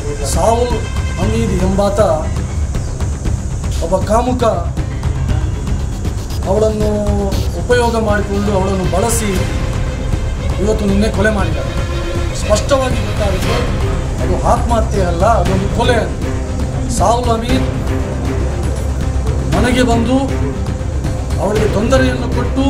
ಸಾವುಲ್ ಹಮೀದ್ ಎಂಬಾತ ಒಬ್ಬ ಕಾಮುಕ ಅವಳನ್ನು ಉಪಯೋಗ ಮಾಡಿಕೊಂಡು ಅವಳನ್ನು ಬಳಸಿ ಇವತ್ತು ನಿನ್ನೆ ಕೊಲೆ ಮಾಡಿದ್ದಾರೆ ಸ್ಪಷ್ಟವಾಗಿ ಗೊತ್ತಾಗುತ್ತೆ ಅದು ಆತ್ಮಹತ್ಯೆ ಅಲ್ಲ ಅದೊಂದು ಕೊಲೆ ಅಂತ ಸಾವುಲ್ ಹಮೀದ್ ಮನೆಗೆ ಬಂದು ಅವಳಿಗೆ ತೊಂದರೆಯನ್ನು ಕೊಟ್ಟು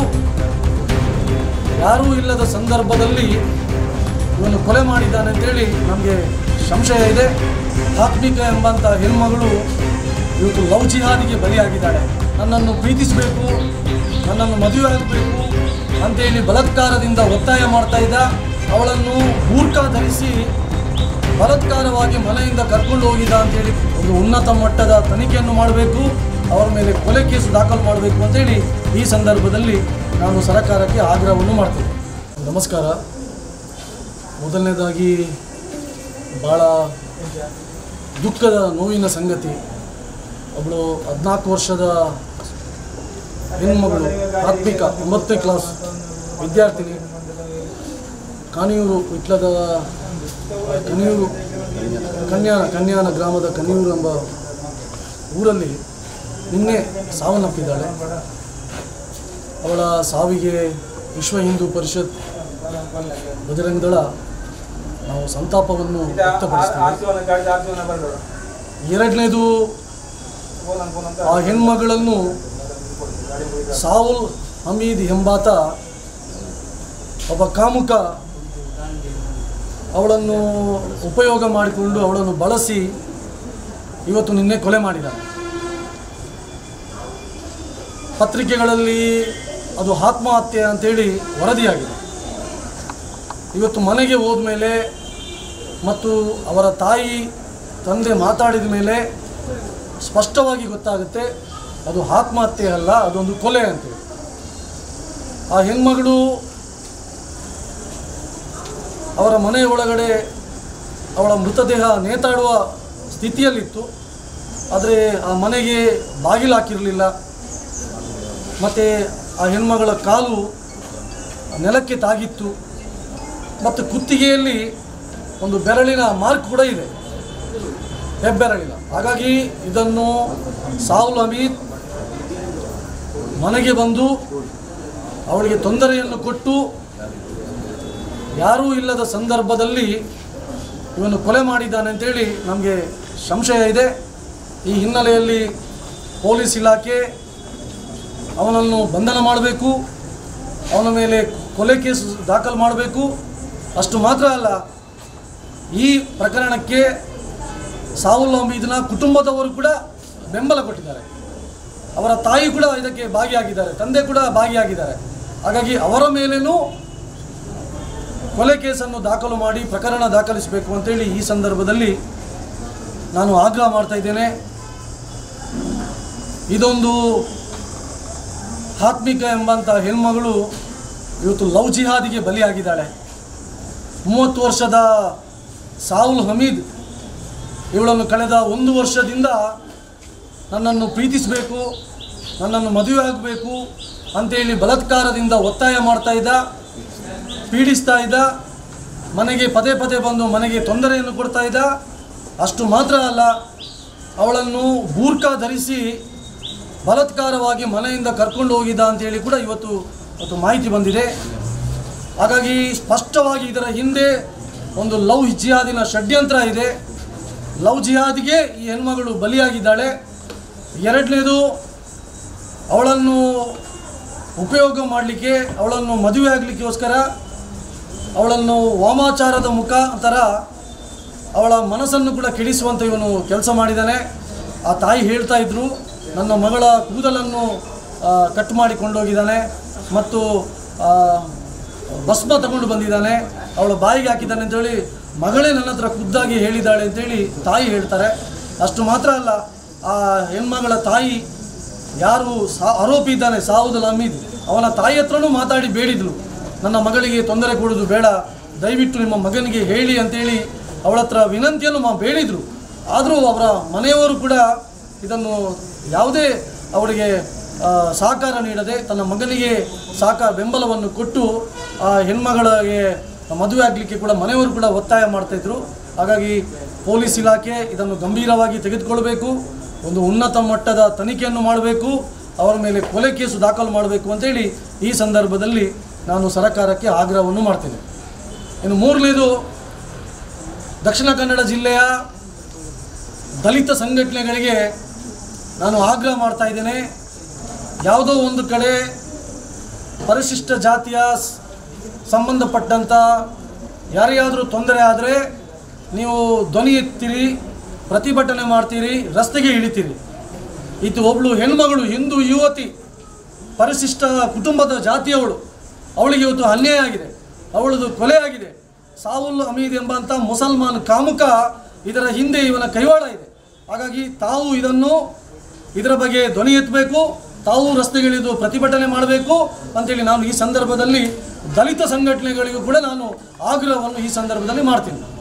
ಯಾರೂ ಇಲ್ಲದ ಸಂದರ್ಭದಲ್ಲಿ ಇವನು ಕೊಲೆ ಮಾಡಿದ್ದಾನೆ ಅಂತೇಳಿ ನಮಗೆ ಸಂಶಯ ಇದೆ ಆತ್ಮಿಕ ಎಂಬಂಥ ಹೆಣ್ಮಗಳು ಇವತ್ತು ಲವ್ ಜಿಹಾದಿಗೆ ಬಲಿಯಾಗಿದ್ದಾಳೆ ನನ್ನನ್ನು ಪ್ರೀತಿಸಬೇಕು ನನ್ನನ್ನು ಮದುವೆ ಆಗಬೇಕು ಅಂತೇಳಿ ಬಲಾತ್ಕಾರದಿಂದ ಒತ್ತಾಯ ಮಾಡ್ತಾ ಇದ್ದ ಅವಳನ್ನು ಬೂರ್ಕ ಧರಿಸಿ ಬಲಾತ್ಕಾರವಾಗಿ ಮನೆಯಿಂದ ಕರ್ಕೊಂಡು ಹೋಗಿದ್ದ ಅಂತೇಳಿ ಒಂದು ಉನ್ನತ ಮಟ್ಟದ ತನಿಖೆಯನ್ನು ಮಾಡಬೇಕು ಅವರ ಮೇಲೆ ಕೊಲೆ ಕೇಸು ದಾಖಲು ಮಾಡಬೇಕು ಅಂತೇಳಿ ಈ ಸಂದರ್ಭದಲ್ಲಿ ನಾನು ಸರ್ಕಾರಕ್ಕೆ ಆಗ್ರಹವನ್ನು ಮಾಡ್ತೇನೆ ನಮಸ್ಕಾರ ಮೊದಲನೇದಾಗಿ ಭಾಳ ದುಃಖದ ನೋವಿನ ಸಂಗತಿ ಒಬ್ಬಳು ಹದಿನಾಲ್ಕು ವರ್ಷದ ಹೆಣ್ಮಗಳು ಆತ್ಮಿಕ ಒಂಬತ್ತನೇ ಕ್ಲಾಸ್ ವಿದ್ಯಾರ್ಥಿನಿ ಕಾಣಿಯೂರು ವಿಟ್ಲದ ಕನಿಯೂರು ಕನ್ಯಾನ ಕನ್ಯಾನ ಗ್ರಾಮದ ಕನಿಯೂರು ಎಂಬ ಊರಲ್ಲಿ ನಿನ್ನೆ ಸಾವನ್ನಪ್ಪಿದ್ದಾಳೆ ಅವಳ ಸಾವಿಗೆ ವಿಶ್ವ ಹಿಂದೂ ಪರಿಷತ್ ಬಜರಂಗ ದಳ ನಾವು ಸಂತಾಪವನ್ನು ವ್ಯಕ್ತಪಡಿಸ್ತೇವೆ ಎರಡನೇದು ಆ ಹೆಣ್ಮಗಳನ್ನು ಸಾವುಲ್ ಹಮೀದ್ ಎಂಬಾತ ಒಬ್ಬ ಕಾಮುಕ ಅವಳನ್ನು ಉಪಯೋಗ ಮಾಡಿಕೊಂಡು ಅವಳನ್ನು ಬಳಸಿ ಇವತ್ತು ನಿನ್ನೆ ಕೊಲೆ ಮಾಡಿದ್ದಾನೆ ಪತ್ರಿಕೆಗಳಲ್ಲಿ ಅದು ಆತ್ಮಹತ್ಯೆ ಅಂತೇಳಿ ವರದಿಯಾಗಿದೆ ಇವತ್ತು ಮನೆಗೆ ಹೋದ್ಮೇಲೆ ಮತ್ತು ಅವರ ತಾಯಿ ತಂದೆ ಮಾತಾಡಿದ ಮೇಲೆ ಸ್ಪಷ್ಟವಾಗಿ ಗೊತ್ತಾಗುತ್ತೆ ಅದು ಆತ್ಮಹತ್ಯೆ ಅಲ್ಲ ಅದೊಂದು ಕೊಲೆ ಅಂತೇಳಿ ಆ ಹೆಣ್ಮಗಳು ಅವರ ಮನೆಯ ಒಳಗಡೆ ಅವಳ ಮೃತದೇಹ ನೇತಾಡುವ ಸ್ಥಿತಿಯಲ್ಲಿತ್ತು ಆದರೆ ಆ ಮನೆಗೆ ಬಾಗಿಲು ಹಾಕಿರಲಿಲ್ಲ ಮತ್ತು ಆ ಹೆಣ್ಮಗಳ ಕಾಲು ನೆಲಕ್ಕೆ ತಾಗಿತ್ತು ಮತ್ತು ಕುತ್ತಿಗೆಯಲ್ಲಿ ಒಂದು ಬೆರಳಿನ ಮಾರ್ಕ್ ಕೂಡ ಇದೆ ಹೆಬ್ಬೆರಳಿನ ಹಾಗಾಗಿ ಇದನ್ನು ಸಾವುಲ್ ಹಮೀದ್ ಮನೆಗೆ ಬಂದು ಅವಳಿಗೆ ತೊಂದರೆಯನ್ನು ಕೊಟ್ಟು ಯಾರೂ ಇಲ್ಲದ ಸಂದರ್ಭದಲ್ಲಿ ಇವನು ಕೊಲೆ ಮಾಡಿದ್ದಾನೆ ಅಂತೇಳಿ ನಮಗೆ ಸಂಶಯ ಇದೆ ಈ ಹಿನ್ನೆಲೆಯಲ್ಲಿ ಪೊಲೀಸ್ ಇಲಾಖೆ ಅವನನ್ನು ಬಂಧನ ಮಾಡಬೇಕು ಅವನ ಮೇಲೆ ಕೊಲೆ ಕೇಸು ದಾಖಲು ಮಾಡಬೇಕು ಅಷ್ಟು ಮಾತ್ರ ಅಲ್ಲ ಈ ಪ್ರಕರಣಕ್ಕೆ ಸಾವುಲ್ ಹಮೀದ್ನ ಕುಟುಂಬದವರು ಕೂಡ ಬೆಂಬಲ ಕೊಟ್ಟಿದ್ದಾರೆ ಅವರ ತಾಯಿ ಕೂಡ ಇದಕ್ಕೆ ಭಾಗಿಯಾಗಿದ್ದಾರೆ ತಂದೆ ಕೂಡ ಭಾಗಿಯಾಗಿದ್ದಾರೆ ಹಾಗಾಗಿ ಅವರ ಮೇಲೇನೂ ಕೊಲೆ ಕೇಸನ್ನು ದಾಖಲು ಮಾಡಿ ಪ್ರಕರಣ ದಾಖಲಿಸಬೇಕು ಅಂತೇಳಿ ಈ ಸಂದರ್ಭದಲ್ಲಿ ನಾನು ಆಗ್ರಹ ಮಾಡ್ತಾ ಇದ್ದೇನೆ ಇದೊಂದು ಆತ್ಮಿಕ ಎಂಬಂಥ ಹೆಣ್ಮಗಳು ಇವತ್ತು ಲವ್ ಜಿಹಾದಿಗೆ ಬಲಿಯಾಗಿದ್ದಾಳೆ ಮೂವತ್ತು ವರ್ಷದ ಸಾವುಲ್ ಹಮೀದ್ ಇವಳನ್ನು ಕಳೆದ ಒಂದು ವರ್ಷದಿಂದ ನನ್ನನ್ನು ಪ್ರೀತಿಸಬೇಕು ನನ್ನನ್ನು ಮದುವೆ ಆಗಬೇಕು ಅಂತೇಳಿ ಬಲಾತ್ಕಾರದಿಂದ ಒತ್ತಾಯ ಮಾಡ್ತಾ ಇದ್ದ ಪೀಡಿಸ್ತಾ ಇದ್ದ ಮನೆಗೆ ಪದೇ ಪದೇ ಬಂದು ಮನೆಗೆ ತೊಂದರೆಯನ್ನು ಕೊಡ್ತಾ ಇದ್ದ ಅಷ್ಟು ಮಾತ್ರ ಅಲ್ಲ ಅವಳನ್ನು ಬೂರ್ಕ ಧರಿಸಿ ಬಲಾತ್ಕಾರವಾಗಿ ಮನೆಯಿಂದ ಕರ್ಕೊಂಡು ಹೋಗಿದ್ದ ಅಂತೇಳಿ ಕೂಡ ಇವತ್ತು ಇವತ್ತು ಮಾಹಿತಿ ಬಂದಿದೆ ಹಾಗಾಗಿ ಸ್ಪಷ್ಟವಾಗಿ ಇದರ ಹಿಂದೆ ಒಂದು ಲವ್ ಜಿಹಾದಿನ ಷಡ್ಯಂತ್ರ ಇದೆ ಲವ್ ಜಿಹಾದಿಗೆ ಈ ಹೆಣ್ಮಗಳು ಬಲಿಯಾಗಿದ್ದಾಳೆ ಎರಡನೇದು ಅವಳನ್ನು ಉಪಯೋಗ ಮಾಡಲಿಕ್ಕೆ ಅವಳನ್ನು ಮದುವೆ ಆಗಲಿಕ್ಕೋಸ್ಕರ ಅವಳನ್ನು ವಾಮಾಚಾರದ ಮುಖಾಂತರ ಅವಳ ಮನಸ್ಸನ್ನು ಕೂಡ ಕೆಡಿಸುವಂಥ ಇವನು ಕೆಲಸ ಮಾಡಿದ್ದಾನೆ ಆ ತಾಯಿ ಹೇಳ್ತಾ ಇದ್ರು ನನ್ನ ಮಗಳ ಕೂದಲನ್ನು ಆ, ಕಟ್ ಮಾಡಿ ಕೊಂಡೋಗಿದ್ದಾನೆ ಮತ್ತು ಆ, ಭಸ್ಮ ತಗೊಂಡು ಬಂದಿದ್ದಾನೆ ಅವಳ ಬಾಯಿಗೆ ಹಾಕಿದ್ದಾನೆ ಅಂತೇಳಿ ಮಗಳೇ ನನ್ನ ಹತ್ರ ಖುದ್ದಾಗಿ ಹೇಳಿದ್ದಾಳೆ ಅಂತೇಳಿ ತಾಯಿ ಹೇಳ್ತಾರೆ ಅಷ್ಟು ಮಾತ್ರ ಅಲ್ಲ ಆ ಹೆಣ್ಮಗಳ ತಾಯಿ ಯಾರು ಸಾ ಆರೋಪಿ ಇದ್ದಾನೆ ಸಾವುದಲ್ ಹಮೀದ್ ಅವನ ತಾಯಿ ಹತ್ರನೂ ಮಾತಾಡಿ ಬೇಡಿದ್ಲು ನನ್ನ ಮಗಳಿಗೆ ತೊಂದರೆ ಕೊಡೋದು ಬೇಡ ದಯವಿಟ್ಟು ನಿಮ್ಮ ಮಗನಿಗೆ ಹೇಳಿ ಅಂತೇಳಿ ಅವಳ ಹತ್ರ ವಿನಂತಿಯನ್ನು ಮಾ ಬೇಡಿದ್ರು ಆದರೂ ಅವರ ಮನೆಯವರು ಕೂಡ ಇದನ್ನು ಯಾವುದೇ ಅವರಿಗೆ ಆ, ಸಹಕಾರ ನೀಡದೆ ತನ್ನ ಮಗನಿಗೆ ಸಾಕ ಬೆಂಬಲವನ್ನು ಕೊಟ್ಟು ಆ ಹೆಣ್ಮಗಳಿಗೆ ಮದುವೆ ಆಗಲಿಕ್ಕೆ ಕೂಡ ಮನೆಯವರು ಕೂಡ ಒತ್ತಾಯ ಮಾಡ್ತಾಯಿದ್ರು ಹಾಗಾಗಿ ಪೊಲೀಸ್ ಇಲಾಖೆ ಇದನ್ನು ಗಂಭೀರವಾಗಿ ತೆಗೆದುಕೊಳ್ಬೇಕು ಒಂದು ಉನ್ನತ ಮಟ್ಟದ ತನಿಖೆಯನ್ನು ಮಾಡಬೇಕು ಅವರ ಮೇಲೆ ಕೊಲೆ ಕೇಸು ದಾಖಲು ಮಾಡಬೇಕು ಅಂತೇಳಿ ಈ ಸಂದರ್ಭದಲ್ಲಿ ನಾನು ಸರಕಾರಕ್ಕೆ ಆಗ್ರಹವನ್ನು ಮಾಡ್ತೇನೆ ಇನ್ನು ಮೂರನೇದು ದಕ್ಷಿಣ ಕನ್ನಡ ಜಿಲ್ಲೆಯ ದಲಿತ ಸಂಘಟನೆಗಳಿಗೆ ನಾನು ಆಗ್ರಹ ಮಾಡ್ತಾ ಇದ್ದೇನೆ ಯಾವುದೋ ಒಂದು ಕಡೆ ಪರಿಶಿಷ್ಟ ಜಾತಿಯ ಸ್- ಸಂಬಂಧಪಟ್ಟಂಥ ಯಾರಿಗಾದರೂ ತೊಂದರೆ ಆದರೆ ನೀವು ಧ್ವನಿ ಎತ್ತೀರಿ ಪ್ರತಿಭಟನೆ ಮಾಡ್ತೀರಿ ರಸ್ತೆಗೆ ಇಳಿತೀರಿ ಇದು ಒಬ್ಬಳು ಹೆಣ್ಮಗಳು ಹಿಂದೂ ಯುವತಿ ಪರಿಶಿಷ್ಟ ಕುಟುಂಬದ ಜಾತಿಯವಳು ಅವಳಿಗೆ ಇವತ್ತು ಅನ್ಯಾಯ ಆಗಿದೆ ಅವಳದು ಕೊಲೆ ಆಗಿದೆ ಸಾವುಲ್ ಹಮೀದ್ ಎಂಬಂಥ ಮುಸಲ್ಮಾನ್ ಕಾಮುಕ ಇದರ ಹಿಂದೆ ಇವನ ಕೈವಾಡ ಇದೆ ಹಾಗಾಗಿ ತಾವು ಇದನ್ನು ಇದರ ಬಗ್ಗೆ ಧ್ವನಿ ಎತ್ತಬೇಕು ತಾವು ರಸ್ತೆಗಿಳಿದು ಪ್ರತಿಭಟನೆ ಮಾಡಬೇಕು ಅಂತೇಳಿ ನಾನು ಈ ಸಂದರ್ಭದಲ್ಲಿ ದಲಿತ ಸಂಘಟನೆಗಳಿಗೂ ಕೂಡ ನಾನು ಆಗ್ರಹವನ್ನು ಈ ಸಂದರ್ಭದಲ್ಲಿ ಮಾಡ್ತೀನಿ